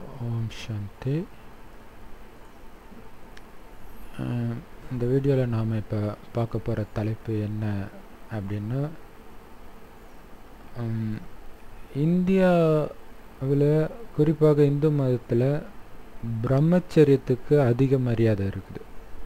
ஓம் சாந்தி அஹ் இந்த வீடியோவில் நாம் இப்போ பார்க்க போகிற தலைப்பு என்ன அப்படின்னா உம், இந்தியாவில் குறிப்பாக இந்து மதத்தில் பிரம்மச்சரியத்துக்கு அதிக மரியாதை இருக்குது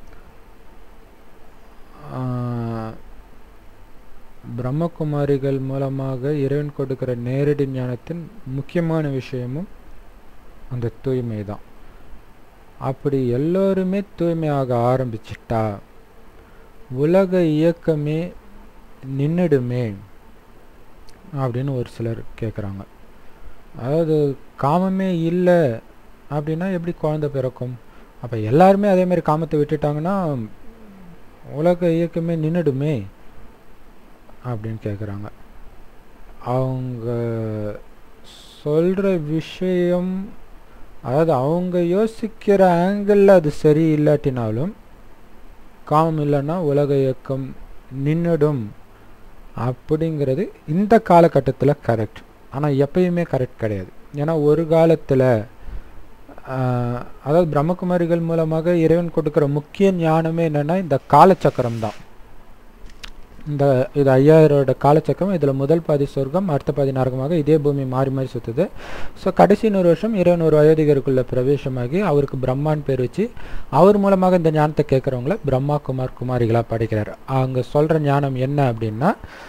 ஆஹ், பிரம்மகுமாரிகள் மூலமாக இறைவன் கொடுக்கிற நேரடி ஞானத்தின் முக்கியமான விஷயமும் அந்த தூய்மை தான் அப்படி எல்லோருமே தூய்மையாக ஆரம்பிச்சிட்டா உலக இயக்கமே நின்றுடுமே அப்படின்னு ஒரு சிலர் கேட்குறாங்க அதாவது காமமே இல்லை அப்படின்னா எப்படி குழந்தை பிறக்கும் அப்போ எல்லாருமே அதே மாதிரி காமத்தை விட்டுட்டாங்கன்னா உலக இயக்கமே நின்றுடுமே அப்படின்னு கேட்குறாங்க அவங்க சொல்கிற விஷயம் அதாவது அவங்க யோசிக்கிற ஆங்கிளில் அது சரி இல்லாட்டினாலும் காமம் இல்லைன்னா உலக இயக்கம் நின்றுடும் அப்படிங்கிறது இந்த காலகட்டத்தில் கரெக்ட் ஆனால் எப்பயுமே கரெக்ட் கிடையாது ஏன்னா ஒரு காலத்தில் அதாவது பிரம்மகுமாரிகள் மூலமாக இறைவன் கொடுக்குற முக்கிய ஞானமே என்னென்னா இந்த காலச்சக்கரம் தான் இந்த இது ஐயாயிரோட காலச்சக்கரம் இதில் முதல் பாதி சொர்க்கம் அடுத்த பாதி நரகமாக இதே பூமி மாறி மாறி சுற்றுது ஸோ கடைசி நூறு வருஷம் இறைவன் ஒரு வயோதிகருக்குள்ள பிரவேசமாகி அவருக்கு பிரம்மான்னு பேர் வச்சு அவர் மூலமாக இந்த ஞானத்தை கேட்குறவங்கள பிரம்மா குமார் குமாரிகளாக படைக்கிறார் அங்கே சொல்கிற ஞானம் என்ன அப்படின்னா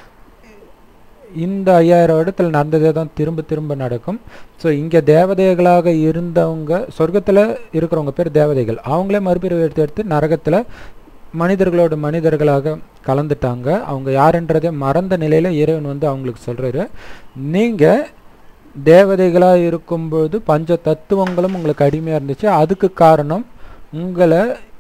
இந்த ஐயாயிரம் இடத்துல நடந்ததே தான் திரும்ப திரும்ப நடக்கும் ஸோ இங்கே தேவதைகளாக இருந்தவங்க சொர்க்கத்தில் இருக்கிறவங்க பேர் தேவதைகள் அவங்களே மறுபிறவி எடுத்து எடுத்து நரகத்தில் மனிதர்களோட மனிதர்களாக கலந்துட்டாங்க அவங்க யாருன்றதே மறந்த நிலையில் இறைவன் வந்து அவங்களுக்கு சொல்கிறாரு நீங்கள் தேவதைகளாக இருக்கும்போது பஞ்ச தத்துவங்களும் உங்களுக்கு அடிமையாக இருந்துச்சு அதுக்கு காரணம் உங்களை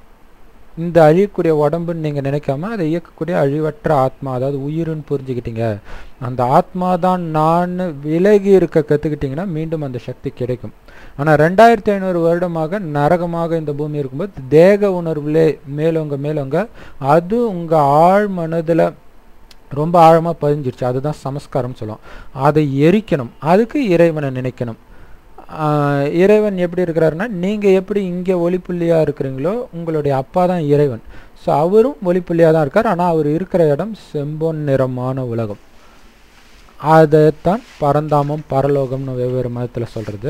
இந்த அழியக்கூடிய உடம்புன்னு நீங்கள் நினைக்காம அதை இயக்கக்கூடிய அழிவற்ற ஆத்மா அதாவது உயிருன்னு புரிஞ்சுக்கிட்டீங்க அந்த ஆத்மா தான் நான் விலகி இருக்க கற்றுக்கிட்டிங்கன்னா மீண்டும் அந்த சக்தி கிடைக்கும் ஆனால் ரெண்டாயிரத்தி ஐநூறு வருடமாக நரகமாக இந்த பூமி இருக்கும்போது தேக உணர்வுலே மேலோங்க மேலோங்க அது உங்கள் ஆழ் மனதில் ரொம்ப ஆழமாக பதிஞ்சிருச்சு அதுதான் சமஸ்காரம் சொல்லுவோம் அதை எரிக்கணும் அதுக்கு இறைவனை நினைக்கணும் ஆஹ் இறைவன் எப்படி இருக்கிறாருன்னா நீங்கள் எப்படி இங்கே ஒளிப்புள்ளியாக இருக்கிறீங்களோ உங்களுடைய அப்பா தான் இறைவன் ஸோ அவரும் ஒளிப்புள்ளியாக தான் இருக்கார் ஆனால் அவர் இருக்கிற இடம் செம்பொன் நிறமான உலகம் அதைத்தான் பரந்தாமம் பரலோகம்னு வெவ்வேறு மதத்தில் சொல்கிறது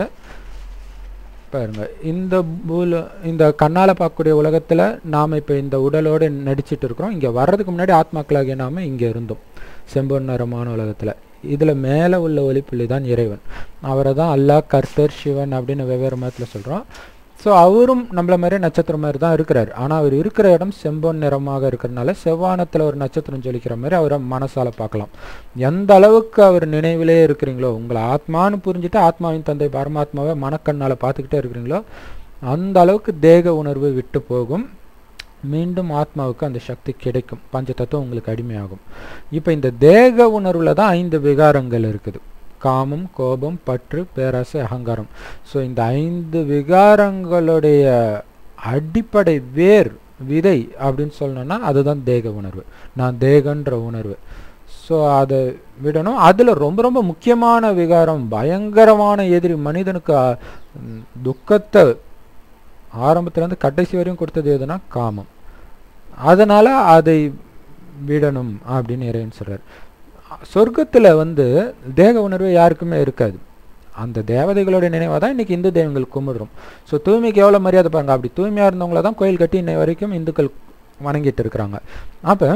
பாருங்க இந்த பூல இந்த கண்ணால் பார்க்கக்கூடிய உலகத்தில் நாம் இப்போ இந்த உடலோடு நடிச்சிட்டு இருக்கிறோம் இங்கே வர்றதுக்கு முன்னாடி ஆத்மாக்களாகிய நாம இங்கே இருந்தோம் செம்பொன் நிறமான உலகத்தில் இதில் மேலே உள்ள ஒளிப்புள்ளி தான் இறைவன் அவரை தான் அல்லாஹ் கர்த்தர் சிவன் அப்படின்னு வெவ்வேறு மதத்தில் சொல்கிறோம் ஸோ அவரும் நம்மள மாதிரி நட்சத்திரம் மாதிரி தான் இருக்கிறார் ஆனால் அவர் இருக்கிற இடம் செம்பொன் நிறமாக இருக்கிறனால செவ்வானத்தில் ஒரு நட்சத்திரம் ஜொலிக்கிற மாதிரி அவரை மனசால பார்க்கலாம் எந்த அளவுக்கு அவர் நினைவிலே இருக்கிறீங்களோ உங்களை ஆத்மான்னு புரிஞ்சுட்டு ஆத்மாவின் தந்தை பரமாத்மாவை மனக்கண்ணால் பார்த்துக்கிட்டே இருக்கிறீங்களோ அந்த அளவுக்கு தேக உணர்வு விட்டு போகும் மீண்டும் ஆத்மாவுக்கு அந்த சக்தி கிடைக்கும் பஞ்ச தத்துவம் உங்களுக்கு அடிமையாகும் இப்போ இந்த தேக உணர்வில் தான் ஐந்து விகாரங்கள் இருக்குது காமம் கோபம் பற்று பேராசை அகங்காரம் ஸோ இந்த ஐந்து விகாரங்களுடைய அடிப்படை வேர் விதை அப்படின்னு சொல்லணும்னா அதுதான் தேக உணர்வு நான் தேகன்ற உணர்வு ஸோ அதை விடணும் அதில் ரொம்ப ரொம்ப முக்கியமான விகாரம் பயங்கரமான எதிரி மனிதனுக்கு அ, ம், துக்கத்தை ஆரம்பத்துலேருந்து கடைசி வரையும் கொடுத்தது எதுனா காமம் அதனால் அதை விடணும் அப்படின்னு இறைவன் சொல்கிறார் சொர்க்கத்தில் வந்து தேக உணர்வு யாருக்குமே இருக்காது அந்த தேவதைகளோட நினைவாக தான் இன்றைக்கி இந்து தெய்வங்கள் கும்பிடுறோம் ஸோ தூய்மைக்கு எவ்வளோ மரியாதை பாருங்க அப்படி தூய்மையாக இருந்தவங்கள தான் கோயில் கட்டி இன்னை வரைக்கும் இந்துக்கள் வணங்கிட்டு இருக்கிறாங்க அப்போ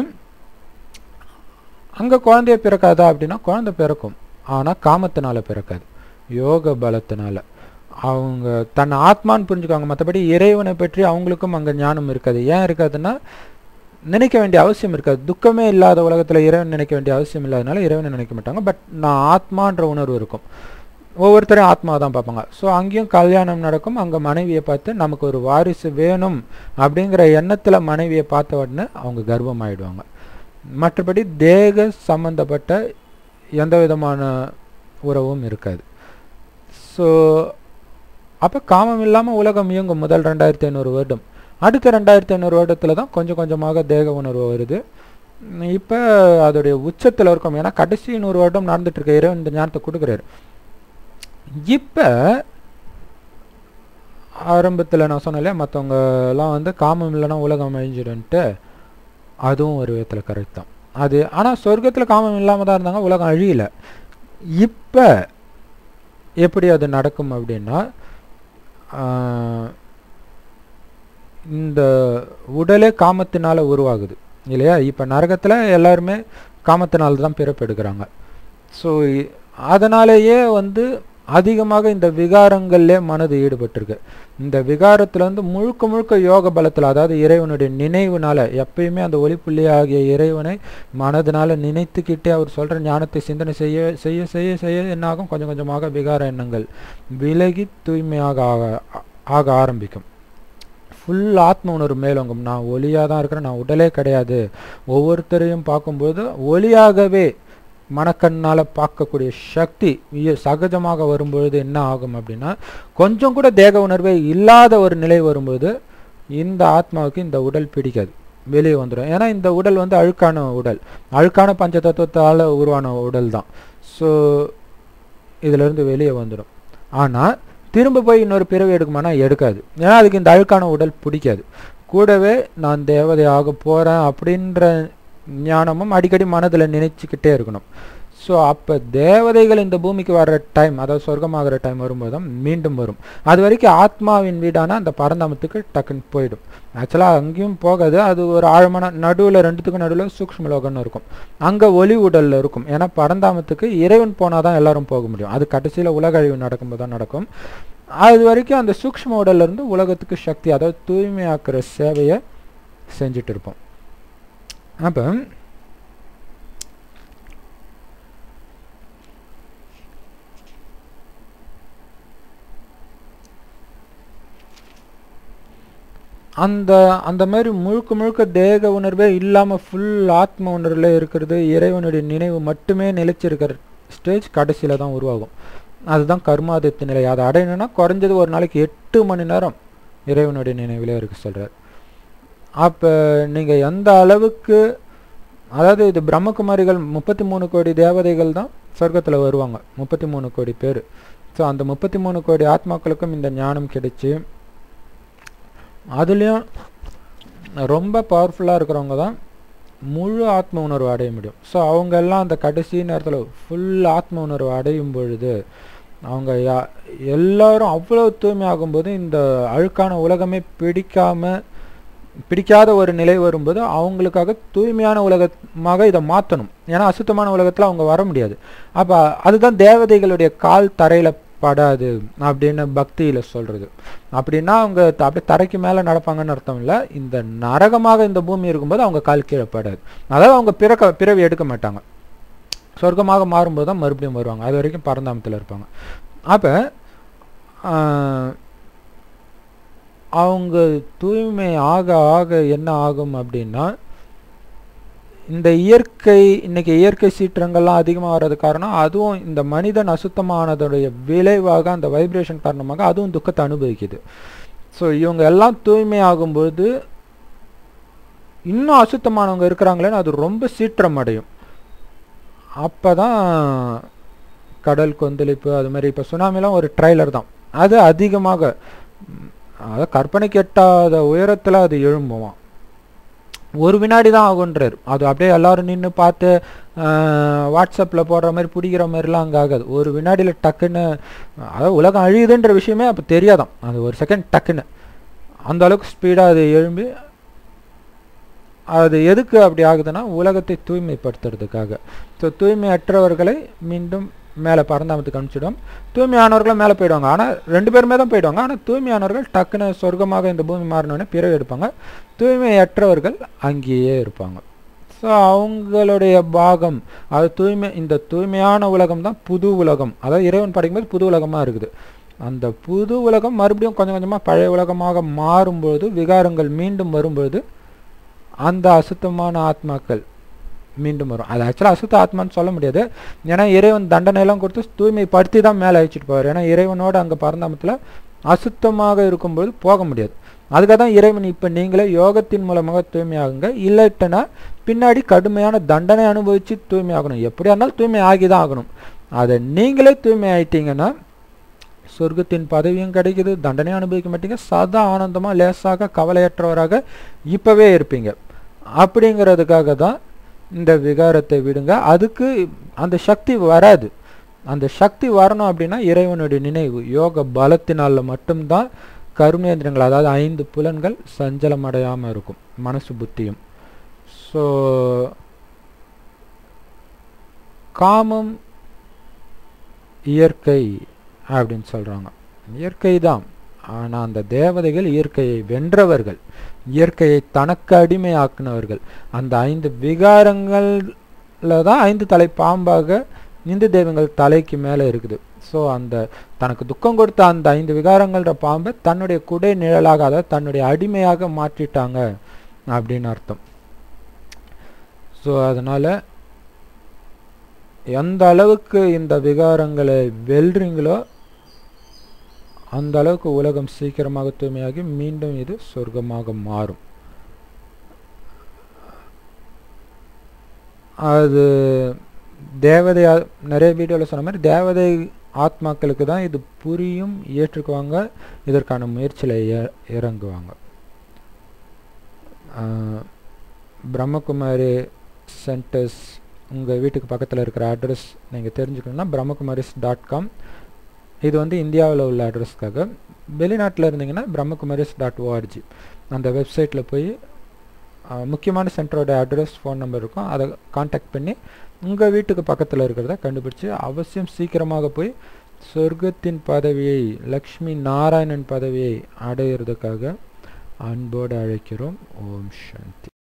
அங்கே குழந்தைய பிறக்காதா அப்படின்னா குழந்தை பிறக்கும் ஆனால் காமத்தினால பிறக்காது யோக பலத்தினால அவங்க தன் ஆத்மான்னு புரிஞ்சுக்குவாங்க மற்றபடி இறைவனை பற்றி அவங்களுக்கும் அங்கே ஞானம் இருக்காது ஏன் இருக்காதுன்னா நினைக்க வேண்டிய அவசியம் இருக்காது துக்கமே இல்லாத உலகத்தில் இறைவன் நினைக்க வேண்டிய அவசியம் இல்லாதனால இறைவனை நினைக்க மாட்டாங்க பட் நான் ஆத்மான்ற உணர்வு இருக்கும் ஒவ்வொருத்தரையும் ஆத்மா தான் பார்ப்பாங்க ஸோ அங்கேயும் கல்யாணம் நடக்கும் அங்கே மனைவியை பார்த்து நமக்கு ஒரு வாரிசு வேணும் அப்படிங்கிற எண்ணத்தில் மனைவியை பார்த்த உடனே அவங்க கர்ப்பமாயிடுவாங்க மற்றபடி தேக சம்பந்தப்பட்ட எந்த விதமான உறவும் இருக்காது ஸோ அப்போ காமம் இல்லாமல் உலகம் இயங்கும் முதல் ரெண்டாயிரத்தி ஐநூறு வருடம் அடுத்த ரெண்டாயிரத்தி ஐநூறு வருடத்தில் தான் கொஞ்சம் கொஞ்சமாக தேக உணர்வு வருது இப்போ அதோடைய உச்சத்தில் இருக்கும் ஏன்னா கடைசி நூறு வருடம் நடந்துட்டு இருக்க இறைவன் இந்த ஞானத்தை கொடுக்குறாரு இப்போ ஆரம்பத்தில் நான் சொன்னேன் இல்லையா மற்றவங்க எல்லாம் வந்து காமம் இல்லைன்னா உலகம் அழிஞ்சிடும்ட்டு அதுவும் ஒரு விதத்தில் கரெக்ட் தான் அது ஆனால் சொர்க்கத்தில் காமம் இல்லாமல் தான் இருந்தாங்க உலகம் அழியல இப்போ எப்படி அது நடக்கும் அப்படின்னா ஆஹ், இந்த உடலே காமத்தினால உருவாகுது இல்லையா இப்போ நரகத்தில் எல்லாருமே காமத்தினால தான் பிறப்பெடுக்கிறாங்க ஸோ அதனாலேயே வந்து அதிகமாக இந்த விகாரங்கள்லே மனது ஈடுபட்டிருக்கு இந்த விகாரத்தில் வந்து முழுக்க முழுக்க யோக பலத்தில் அதாவது இறைவனுடைய நினைவுனால எப்பயுமே அந்த ஒளிப்புள்ளி ஆகிய இறைவனை மனதினால நினைத்துக்கிட்டே அவர் சொல்கிற ஞானத்தை சிந்தனை செய்ய செய்ய செய்ய செய்ய என்னாகும் கொஞ்சம் கொஞ்சமாக விகார எண்ணங்கள் விலகி தூய்மையாக ஆக ஆக ஆரம்பிக்கும் ஃபுல் ஆத்ம உணர்வு மேலோங்கும் நான் ஒளியாக தான் இருக்கிறேன் நான் உடலே கிடையாது ஒவ்வொருத்தரையும் பார்க்கும்போது ஒளியாகவே மனக்கண்ணால் பார்க்கக்கூடிய சக்தி இய- சகஜமாக வரும்பொழுது என்ன ஆகும் அப்படின்னா கொஞ்சம் கூட தேக உணர்வே இல்லாத ஒரு நிலை வரும்போது இந்த ஆத்மாவுக்கு இந்த உடல் பிடிக்காது வெளியே வந்துடும் ஏன்னா இந்த உடல் வந்து அழுக்கான உடல் அழுக்கான பஞ்ச தத்துவத்தால் உருவான உடல் தான் ஸோ இதிலிருந்து வெளியே வந்துடும் ஆனால் திரும்ப போய் இன்னொரு பிறவி எடுக்குமானா எடுக்காது ஏன்னா அதுக்கு இந்த அழுக்கான உடல் பிடிக்காது கூடவே நான் தேவதை ஆக போகிறேன் அப்படின்ற ஞானமும் அடிக்கடி மனதில் நினைச்சுக்கிட்டே இருக்கணும் ஸோ அப்போ தேவதைகள் இந்த பூமிக்கு வர்ற டைம் அதாவது சொர்க்கமாகிற டைம் வரும்போது தான் மீண்டும் வரும் அது வரைக்கும் ஆத்மாவின் வீடான அந்த பரந்தாமத்துக்கு டக்குன்னு போயிடும் ஆக்சுவலாக அங்கேயும் போகாது அது ஒரு ஆழமான நடுவில் ரெண்டுத்துக்கும் நடுவில் சூக்ஷ்ம லோகம்னு இருக்கும் அங்கே ஒளி உடலில் இருக்கும் ஏன்னா பரந்தாமத்துக்கு இறைவன் போனால் தான் எல்லாரும் போக முடியும் அது கடைசியில் உலக அழிவு நடக்கும்போது தான் நடக்கும் அது வரைக்கும் அந்த சூக்ஷ்ம உடல்ல இருந்து உலகத்துக்கு சக்தி அதாவது தூய்மையாக்குற சேவையை செஞ்சுட்டு இருப்போம் அப்போ அந்த அந்த மாதிரி முழுக்க முழுக்க தேக உணர்வே இல்லாமல் ஃபுல் ஆத்ம உணர்வில் இருக்கிறது இறைவனுடைய நினைவு மட்டுமே நிலைச்சிருக்கிற ஸ்டேஜ் கடைசியில் தான் உருவாகும் அதுதான் கர்மாதித்த நிலை அதை அடையணும்னா குறைஞ்சது ஒரு நாளைக்கு எட்டு மணி நேரம் இறைவனுடைய நினைவிலே இருக்க சொல்கிறார் அப்போ நீங்கள் எந்த அளவுக்கு அதாவது இது பிரம்மகுமாரிகள் முப்பத்தி மூணு கோடி தேவதைகள் தான் சொர்க்கத்தில் வருவாங்க முப்பத்தி மூணு கோடி பேர் ஸோ அந்த முப்பத்தி மூணு கோடி ஆத்மாக்களுக்கும் இந்த ஞானம் கிடைச்சி அதுலேயும் ரொம்ப பவர்ஃபுல்லாக இருக்கிறவங்க தான் முழு ஆத்ம உணர்வு அடைய முடியும் ஸோ அவங்க எல்லாம் அந்த கடைசி நேரத்தில் ஃபுல் ஆத்ம உணர்வு அடையும் பொழுது அவங்க யா எல்லாரும் அவ்வளோ தூய்மை ஆகும்போது இந்த அழுக்கான உலகமே பிடிக்காம பிடிக்காத ஒரு நிலை வரும்போது அவங்களுக்காக தூய்மையான உலகமாக இதை மாற்றணும் ஏன்னா அசுத்தமான உலகத்தில் அவங்க வர முடியாது அப்போ அதுதான் தேவதைகளுடைய கால் தரையில் படாது அப்படின்னு பக்தியில் சொல்கிறது அப்படின்னா அவங்க த- அப்படியே தரைக்கு மேலே நடப்பாங்கன்னு அர்த்தம் இல்லை இந்த நரகமாக இந்த பூமி இருக்கும்போது அவங்க கால் கீழே படாது அதாவது அவங்க பிறக்க பிறவி எடுக்க மாட்டாங்க சொர்க்கமாக மாறும்போது தான் மறுபடியும் வருவாங்க அது வரைக்கும் பரந்தாமத்தில் இருப்பாங்க அப்போ அவங்க தூய்மை ஆக ஆக என்ன ஆகும் அப்படின்னா இந்த இயற்கை இன்னைக்கு இயற்கை சீற்றங்கள்லாம் அதிகமாக வர்றது காரணம் அதுவும் இந்த மனிதன் அசுத்தமானதுடைய விளைவாக அந்த வைப்ரேஷன் காரணமாக அதுவும் துக்கத்தை அனுபவிக்குது ஸோ இவங்க எல்லாம் தூய்மை ஆகும்போது இன்னும் அசுத்தமானவங்க இருக்கிறாங்களேன்னு அது ரொம்ப சீற்றம் அடையும் அப்போ தான் கடல் கொந்தளிப்பு அது மாதிரி இப்போ சுனாமிலாம் ஒரு ட்ரைலர் தான் அது அதிகமாக ம், அதாவது கற்பனைக்கு எட்டாத உயரத்தில் அது எழும்புவான் ஒரு வினாடி தான் ஆகுன்றார் அது அப்படியே எல்லாரும் நின்று பார்த்து வாட்ஸ்அப்பில் போடுற மாதிரி பிடிக்கிற மாதிரிலாம் அங்கே ஆகாது ஒரு வினாடியில் டக்குன்னு அதாவது உலகம் அழியுதுன்ற விஷயமே அப்போ தெரியாதாம் அது ஒரு செகண்ட் டக்குன்னு அந்த அளவுக்கு ஸ்பீடாக அது எழும்பி அது எதுக்கு அப்படி ஆகுதுன்னா உலகத்தை தூய்மைப்படுத்துறதுக்காக ஸோ தூய்மையற்றவர்களை மீண்டும் மேலே பரந்தாமத்துக்கு அனுப்பிச்சிடும் தூய்மையானவர்கள் மேலே போயிடுவாங்க ஆனால் ரெண்டு பேருமே தான் போயிடுவாங்க ஆனால் தூய்மையானவர்கள் டக்குன்னு சொர்க்கமாக இந்த பூமி மாறினோடனே பிறகு எடுப்பாங்க தூய்மையற்றவர்கள் அங்கேயே இருப்பாங்க ஸோ அவங்களுடைய பாகம் அது தூய்மை இந்த தூய்மையான உலகம் தான் புது உலகம் அதாவது இறைவன் படைக்கும்போது புது உலகமாக இருக்குது அந்த புது உலகம் மறுபடியும் கொஞ்சம் கொஞ்சமாக பழைய உலகமாக மாறும்பொழுது விகாரங்கள் மீண்டும் வரும்பொழுது அந்த அசுத்தமான ஆத்மாக்கள் மீண்டும் வரும் அது ஆக்சுவலாக அசுத்த ஆத்மான்னு சொல்ல முடியாது ஏன்னா இறைவன் தண்டனையெல்லாம் கொடுத்து தூய்மைப்படுத்தி தான் மேலே அழைச்சிட்டு போவார் ஏன்னா இறைவனோட அங்கே பரந்தாமத்தில் அசுத்தமாக இருக்கும்போது போக முடியாது அதுக்காக தான் இறைவன் இப்போ நீங்களே யோகத்தின் மூலமாக தூய்மையாகுங்க இல்லாட்டனா பின்னாடி கடுமையான தண்டனை அனுபவித்து தூய்மையாகணும் எப்படியா இருந்தாலும் தூய்மை ஆகி தான் ஆகணும் அதை நீங்களே தூய்மை ஆயிட்டீங்கன்னா சொர்க்கத்தின் பதவியும் கிடைக்குது தண்டனையும் அனுபவிக்க மாட்டீங்க சதா ஆனந்தமாக லேசாக கவலையற்றவராக இப்போவே இருப்பீங்க அப்படிங்கிறதுக்காக தான் இந்த விகாரத்தை விடுங்க அதுக்கு அந்த சக்தி வராது அந்த சக்தி வரணும் அப்படின்னா இறைவனுடைய நினைவு யோக பலத்தினால மட்டும்தான் கருமேந்திரங்கள் அதாவது ஐந்து புலன்கள் சஞ்சலம் அடையாமல் இருக்கும் மனசு புத்தியும் ஸோ காமம் இயற்கை அப்படின்னு சொல்கிறாங்க இயற்கை தான் ஆனால் அந்த தேவதைகள் இயற்கையை வென்றவர்கள் இயற்கையை தனக்கு அடிமையாக்குனவர்கள் அந்த ஐந்து விகாரங்களில் தான் ஐந்து தலை பாம்பாக இந்து தெய்வங்கள் தலைக்கு மேலே இருக்குது ஸோ அந்த தனக்கு துக்கம் கொடுத்த அந்த ஐந்து விகாரங்கள்ன்ற பாம்பை தன்னுடைய குடை நிழலாக அதாவது தன்னுடைய அடிமையாக மாற்றிட்டாங்க அப்படின்னு அர்த்தம் ஸோ அதனால் எந்த அளவுக்கு இந்த விகாரங்களை வெல்றீங்களோ அந்த அளவுக்கு உலகம் சீக்கிரமாக தூய்மையாகி மீண்டும் இது சொர்க்கமாக மாறும் அது தேவதை நிறைய வீடியோவில் சொன்ன மாதிரி தேவதை ஆத்மாக்களுக்கு தான் இது புரியும் ஏற்றுக்குவாங்க இதற்கான முயற்சியில் இறங்குவாங்க பிரம்மகுமாரி சென்டர்ஸ் உங்கள் வீட்டுக்கு பக்கத்தில் இருக்கிற அட்ரஸ் நீங்கள் தெரிஞ்சுக்கணுன்னா பிரம்மகுமாரிஸ் டாட் காம் இது வந்து இந்தியாவில் உள்ள அட்ரஸ்க்காக வெளிநாட்டில் இருந்தீங்கன்னா பிரம்மகுமாரிஸ் டாட் ஓஆர்ஜி அந்த வெப்சைட்டில் போய் முக்கியமான சென்டரோட அட்ரஸ் ஃபோன் நம்பர் இருக்கும் அதை காண்டாக்ட் பண்ணி உங்கள் வீட்டுக்கு பக்கத்தில் இருக்கிறத கண்டுபிடிச்சி அவசியம் சீக்கிரமாக போய் சொர்க்கத்தின் பதவியை லக்ஷ்மி நாராயணன் பதவியை அடையிறதுக்காக அன்போடு அழைக்கிறோம் ஓம் சாந்தி